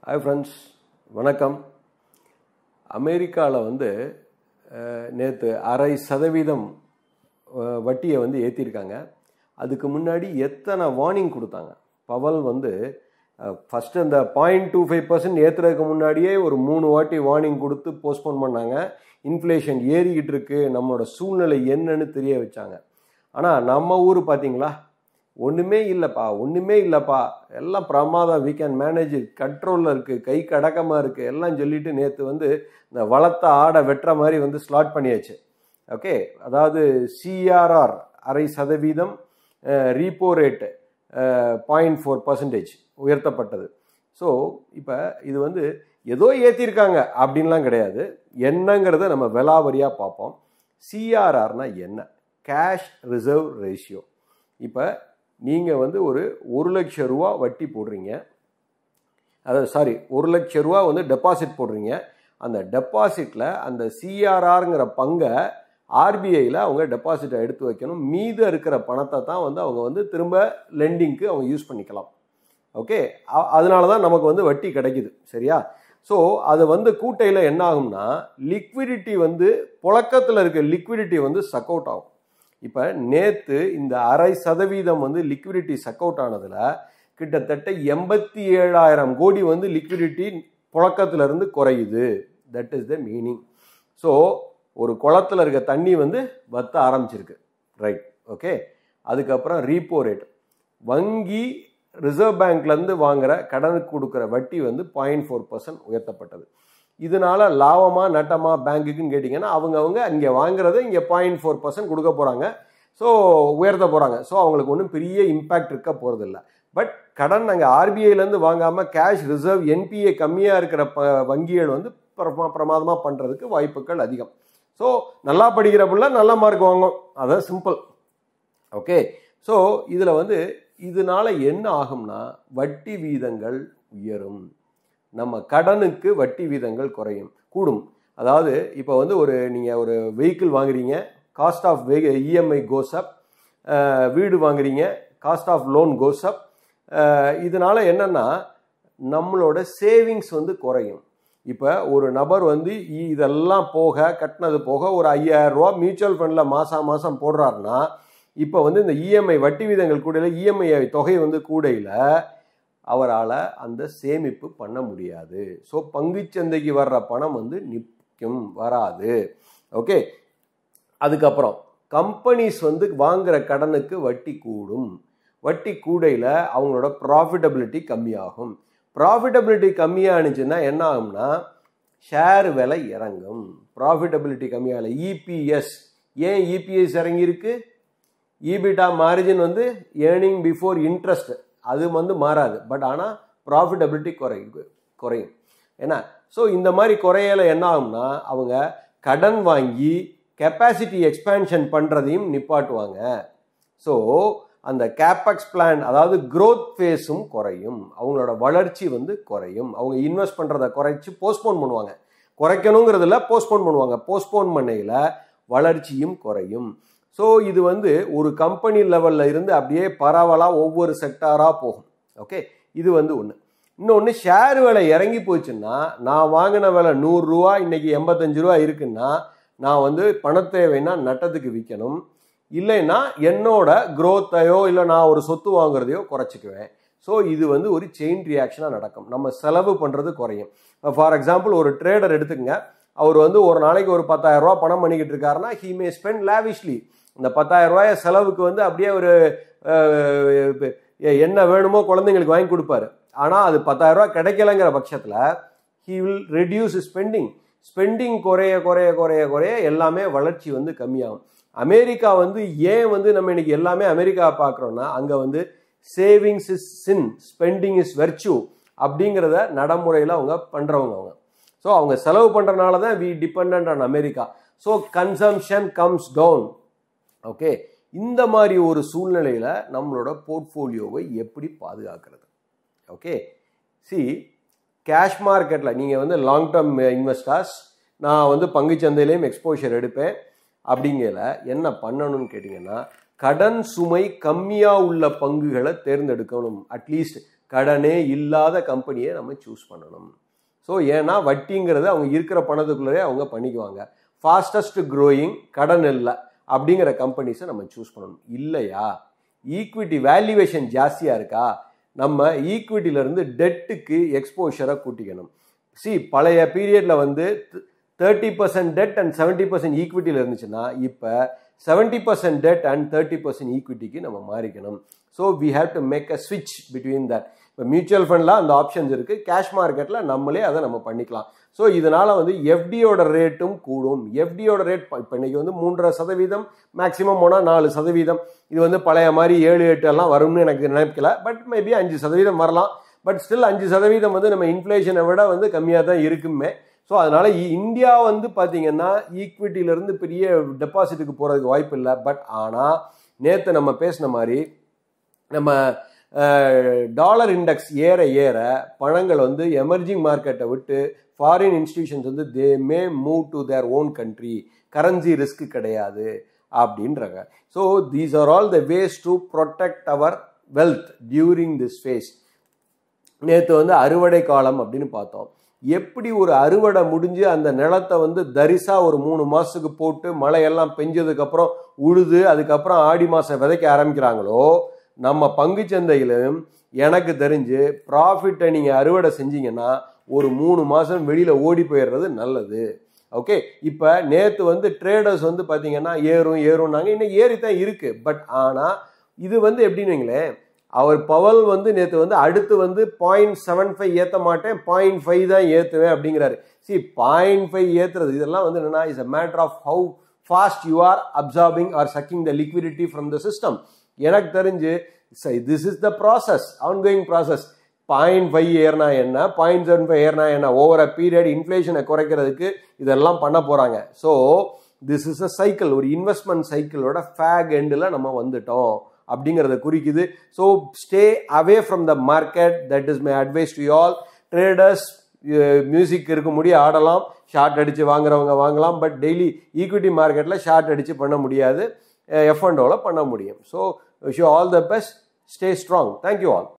hi friends வணக்கம் அமெரிக்காவில் வந்து நேற்று அரை சதவீதம் அஹ், வட்டியை வந்து ஏற்றிருக்காங்க அதுக்கு முன்னாடி எத்தனை வார்னிங் கொடுத்தாங்க பவல் வந்து ஃபஸ்ட்டு அந்த பாயிண்ட் டூ ஃபைவ் பர்சன்ட் ஏற்றுறதுக்கு முன்னாடியே ஒரு மூணு வாட்டி வார்னிங் கொடுத்து போஸ்ட்போன் பண்ணாங்க இன்ஃப்ளேஷன் ஏறிக்கிட்டு இருக்கு நம்மளோட சூழ்நிலை என்னன்னு தெரிய வச்சாங்க ஆனால் நம்ம ஊர் பார்த்தீங்களா ஒன்றுமே இல்லைப்பா ஒன்றுமே இல்லைப்பா எல்லாம் பிரமாதம் வீ கேன் மேனேஜ் கண்ட்ரோலில் இருக்குது கை கடக்கமாக இருக்குது எல்லாம் சொல்லிட்டு நேற்று வந்து இந்த வளர்த்த ஆடை வெட்டுற மாதிரி வந்து ஸ்லாட் பண்ணியாச்சு ஓகே அதாவது சிஆர்ஆர் அரை சதவீதம் repo rate point four percentage உயர்த்தப்பட்டது ஸோ இப்போ இது வந்து ஏதோ ஏற்றிருக்காங்க அப்படின்லாம் கிடையாது என்னங்கிறத நம்ம விலாவரியாக பார்ப்போம் சிஆர்ஆர்னா என்ன கேஷ் ரிசர்வ் ரேஷியோ இப்போ நீங்கள் வந்து ஒரு ஒரு லட்ச ரூபா வட்டி போடுறீங்க அதாவது சாரி ஒரு லட்ச ரூபா வந்து டெபாசிட் போடுறீங்க அந்த டெபாசிட்டில் அந்த சிஆர்ஆருங்கிற பங்கை ஆர்பிஐயில் அவங்க டெபாசிட்டை எடுத்து வைக்கணும் மீதம் இருக்கிற பணத்தை தான் வந்து அவங்க வந்து திரும்ப லெண்டிங்க்கு அவங்க யூஸ் பண்ணிக்கலாம் ஓகே அதனால தான் நமக்கு வந்து வட்டி கிடைக்குது சரியா ஸோ அது வந்து கூட்டையில் என்ன ஆகும்னா லிக்விடிட்டி வந்து புழக்கத்தில் இருக்க லிக்விடிட்டி வந்து சக் அவுட் ஆகும் இப்போ நேற்று இந்த அரை சதவீதம் வந்து லிக்விடிட்டி சக் அவுட் ஆனதில் கிட்டத்தட்ட எண்பத்தி ஏழாயிரம் கோடி வந்து லிக்விடிட்டி புழக்கத்துல இருந்து குறையுது that is the meaning so ஒரு குளத்துல இருக்க தண்ணி வந்து வத்த ஆரம்பிச்சிருக்கு ரைட் ஓகே அதுக்கப்புறம் ரீப்போ ரேட் வங்கி ரிசர்வ் பேங்க்லேருந்து வாங்குற கடனுக்கு கொடுக்குற வட்டி வந்து பாயிண்ட் ஃபோர் பர்சன்ட் உயர்த்தப்பட்டது இதனால லாபமா நட்டமா பேங்க்குன்னு கேட்டிங்கன்னா அவங்க அவங்க இங்கே வாங்குறதை இங்கே பாயிண்ட் ஃபோர் பர்சன்ட் கொடுக்க போகிறாங்க ஸோ உயர்த்த போகிறாங்க ஸோ அவங்களுக்கு ஒன்றும் பெரிய இம்பேக்ட் இருக்க போகிறதில்ல பட் கடன் நாங்கள் ஆர்பிஐலேருந்து வாங்காமல் கேஷ் ரிசர்வ் என்பிஏ கம்மியாக இருக்கிற ப வங்கிகள் வந்து பிரமா பிரமாதமாக பண்ணுறதுக்கு வாய்ப்புகள் அதிகம் ஸோ நல்லா படிக்கிற பிள்ளை நல்ல மார்க் வாங்கும் அதான் சிம்பிள் ஓகே ஸோ இதில் வந்து இதனால என்ன ஆகும்னா வட்டி வீதங்கள் உயரும் நம்ம கடனுக்கு வட்டி வீதங்கள் குறையும் கூடும் அதாவது இப்போ வந்து ஒரு நீங்கள் ஒரு வெஹிக்கிள் வாங்குறீங்க காஸ்ட் ஆஃப் வெ இஎம்ஐ கோஸ் அப் வீடு வாங்குறீங்க cost of loan goes up இதனால என்னன்னா நம்மளோட சேவிங்ஸ் வந்து குறையும் இப்போ ஒரு நபர் வந்து இ- இதெல்லாம் போக கட்டினது போக ஒரு ஐயாயிரம் ரூபா மியூச்சுவல் ஃபண்டில் மாதம் மாதம் போடுறாருன்னா இப்போ வந்து இந்த இஎம்ஐ வட்டி வீதங்கள் கூடையில் இஎம்ஐ தொகை வந்து கூடையில் அவரால் அந்த சேமிப்பு பண்ண முடியாது ஸோ பங்குச்சந்தைக்கு வர்ற பணம் வந்து நிற்கும் வராது ஓகே அதுக்கப்புறம் கம்பெனிஸ் வந்து வாங்குற கடனுக்கு வட்டி கூடும் வட்டி கூடையில் அவங்களோட ப்ராஃபிட்டபிலிட்டி கம்மியாகும் ப்ராஃபிட்டபிலிட்டி கம்மியானுச்சுன்னா என்ன ஆகும்னா ஷேர் விலை இறங்கும் ப்ராஃபிட்டபிலிட்டி கம்மியாகல இபிஎஸ் ஏன் இபிஎஸ் இறங்கியிருக்கு ஈபிட்டா மார்ஜின் வந்து ஏர்னிங் பிஃபோர் இன்ட்ரெஸ்ட் அது வந்து மாறாது பட் ஆனால் ப்ராஃபிட்டபிலிட்டி குறையும் குறையும் ஏன்னா ஸோ இந்த மாதிரி குறையல என்ன ஆகும்னா அவங்க கடன் வாங்கி கெப்பாசிட்டி எக்ஸ்பேன்ஷன் பண்ணுறதையும் நிப்பாட்டுவாங்க ஸோ அந்த கேப்பக்ஸ் பிளான் அதாவது growth ஃபேஸும் குறையும் அவங்களோட வளர்ச்சி வந்து குறையும் அவங்க இன்வெஸ்ட் பண்ணுறதை குறைச்சி போஸ்ட்போன் பண்ணுவாங்க குறைக்கணுங்கிறதுல போஸ்ட்போன் பண்ணுவாங்க போஸ்ட்போன் பண்ணையில் வளர்ச்சியும் குறையும் ஸோ இது வந்து ஒரு கம்பெனி லெவலில் இருந்து அப்படியே பரவலாக ஒவ்வொரு செக்டாராக போகும் ஓகே இது வந்து ஒன்று இன்னொன்று ஷேர் விலை இறங்கி போச்சுன்னா நான் வாங்கின விலை நூறுரூவா இன்னைக்கு எண்பத்தஞ்சு ரூபா இருக்குன்னா நான் வந்து பணத்தேவைன்னா நட்டத்துக்கு விற்கணும் இல்லைன்னா என்னோட growth-ஐயோ இல்லை நான் ஒரு சொத்து வாங்குறதையோ குறைச்சிக்குவேன் ஸோ இது வந்து ஒரு செயின் ரியாக்ஷனாக நடக்கும் நம்ம செலவு பண்ணுறது குறையும் ஃபார் எக்ஸாம்பிள் ஒரு ட்ரேடர் எடுத்துக்கங்க அவர் வந்து ஒரு நாளைக்கு ஒரு 10000 ரூபாய் பணம் பண்ணிக்கிட்டு இருக்காருன்னா ஹீ மே ஸ்பெண்ட் லாவிஷ்லி இந்த 10000 ரூபாய செலவுக்கு வந்து அப்படியே ஒரு அஹ், இப்ப என்ன வேணுமோ குழந்தைங்களுக்கு வாங்கி கொடுப்பாரு ஆனால் அது 10000 ரூபாய் கிடைக்கலங்கிற பட்சத்தில் he will reduce spending spending குறைய குறைய குறைய குறைய எல்லாமே வளர்ச்சி வந்து கம்மியாகும் அமெரிக்கா வந்து ஏன் வந்து நம்ம இன்னைக்கு எல்லாமே அமெரிக்கா பார்க்குறோம்னா அங்கே வந்து savings is sin spending is virtue அப்படிங்கிறத நடைமுறையில் அவங்க பண்ணுறவங்க அவங்க ஸோ அவங்க செலவு பண்ணுறனால தான் we depend on America so consumption comes down okay இந்த மாதிரி ஒரு சூழ்நிலையில் நம்மளோட போர்ட்ஃபோலியோவை எப்படி பாதுகாக்கிறது ஓகே சி கேஷ் மார்க்கெட்டில் நீங்கள் வந்து லாங் டேர்ம் இன்வெஸ்டர்ஸ் நான் வந்து பங்குச்சந்தையிலையும் எக்ஸ்போஷர் எடுப்பேன் அப்படிங்கல என்ன பண்ணணும்னு கேட்டிங்கன்னா கடன் சுமை கம்மியாக உள்ள பங்குகளை தேர்ந்தெடுக்கணும் அட்லீஸ்ட் கடனே இல்லாத கம்பெனியை நம்ம சூஸ் பண்ணணும் ஸோ ஏன்னா வட்டிங்கிறது அவங்க இருக்கிற பணத்துக்குள்ளே அவங்க பண்ணிக்குவாங்க ஃபாஸ்டஸ்ட் க்ரோயிங் கடன் இல்லை அப்படிங்கிற கம்பெனிஸை நம்ம சூஸ் பண்ணணும் இல்லையா ஈக்விட்டி வேல்யூவேஷன் ஜாஸ்தியாக இருக்கா நம்ம ஈக்விட்டியிலேருந்து டெட்டுக்கு எக்ஸ்போஷரை கூட்டிக்கணும் சி பழைய பீரியடில் வந்து thirty percent debt and seventy percent ஈக்விட்டியில் இருந்துச்சுன்னா இப்போ seventy percent debt and thirty percent ஈக்விட்டிக்கு நம்ம மாறிக்கணும் so we have to make a ஸ்விட்ச் பிட்வீன் தட் இப்போ மியூச்சுவல் ஃபண்டில் அந்த ஆப்ஷன்ஸ் இருக்குது கேஷ் மார்க்கெட்டில் நம்மளே அதை நம்ம பண்ணிக்கலாம் ஸோ இதனால் வந்து எஃப்டியோட ரேட்டும் கூடும் எஃப்டியோட ரேட் இப்போ இன்றைக்கி வந்து மூன்றரை சதவீதம் மேக்ஸிமம் போனால் நாலு சதவீதம் இது வந்து பழைய மாதிரி ஏழு எட்டு எல்லாம் வரும்னு எனக்கு நினைக்கல பட் மேபி அஞ்சு சதவீதம் வரலாம் பட் ஸ்டில் அஞ்சு சதவீதம் வந்து நம்ம இன்ஃப்ளேஷனை விட வந்து கம்மியாக தான் இருக்குமே ஸோ அதனால் இந்தியா வந்து பார்த்தீங்கன்னா ஈக்விட்டியிலேருந்து பெரிய டெபாசிட்டுக்கு போகிறதுக்கு வாய்ப்பு இல்லை பட் ஆனால் நேற்று நம்ம பேசின மாதிரி நம்ம டாலர் இண்டெக்ஸ் ஏற ஏற பணங்கள் வந்து எமர்ஜிங் மார்க்கெட்டை விட்டு ஃபாரின் இன்ஸ்டிடியூஷன்ஸ் வந்து they may move to their own country currency risk கிடையாது அப்படின்றாங்க so these are all the ways to protect our wealth during this phase நேற்று வந்து அறுவடை காலம் அப்படின்னு பார்த்தோம் எப்படி ஒரு அறுவடை முடிஞ்சு அந்த நிலத்தை வந்து தரிசா ஒரு மூணு மாதத்துக்கு போட்டு மழையெல்லாம் பெஞ்சதுக்கப்புறம் உழுது அதுக்கப்புறம் ஆடி மாதம் விதைக்க ஆரம்பிக்கிறாங்களோ நம்ம பங்கு சந்தையிலும் எனக்கு தெரிஞ்சு ப்ராஃபிட்டை நீங்கள் அறுவடை செஞ்சீங்கன்னா ஒரு மூணு மாதம் வெளியில் ஓடி போயிடுறது நல்லது ஓகே இப்போ நேற்று வந்து ட்ரேடர்ஸ் வந்து பார்த்தீங்கன்னா ஏறும் ஏறும்னாங்க இன்னும் ஏறி தான் இருக்குது பட் ஆனால் இது வந்து எப்படின்னு வைங்களேன் அவர் பவல் வந்து நேற்று வந்து அடுத்து வந்து பாயிண்ட் செவன் ஃபைவ் ஏற்ற மாட்டேன் பாயிண்ட் ஃபைவ் தான் ஏற்றுவேன் அப்படிங்கிறாரு சி பாயிண்ட் ஃபைவ் ஏற்றுறது இதெல்லாம் வந்து என்னன்னா is a matter of how fast you are absorbing or sucking the liquidity from the system எனக்கு தெரிஞ்சு this is the process on going process point five ஏறினா என்ன பாயிண்ட் செவன் ஃபைவ் ஏறினா என்ன ஓவர் அ பீரியட் இன்ஃப்ளேஷனை குறைக்கிறதுக்கு இதெல்லாம் பண்ண போகிறாங்க so this is a cycle ஒரு இன்வெஸ்ட்மெண்ட் சைக்கிளோட ஃபேக் எண்டில் நம்ம வந்துட்டோம் அப்படிங்கிறத குறிக்குது so stay away from the market that is my advice to all traders music இருக்க முடிய ஆடலாம் ஷார்ட் அடித்து வாங்குறவங்க வாங்கலாம் பட் டெய்லி ஈக்விட்டி மார்க்கெட்டில் ஷார்ட் அடித்து பண்ண முடியாது எஃப் அண்டோவில் பண்ண முடியும் so wish all the best stay strong thank you all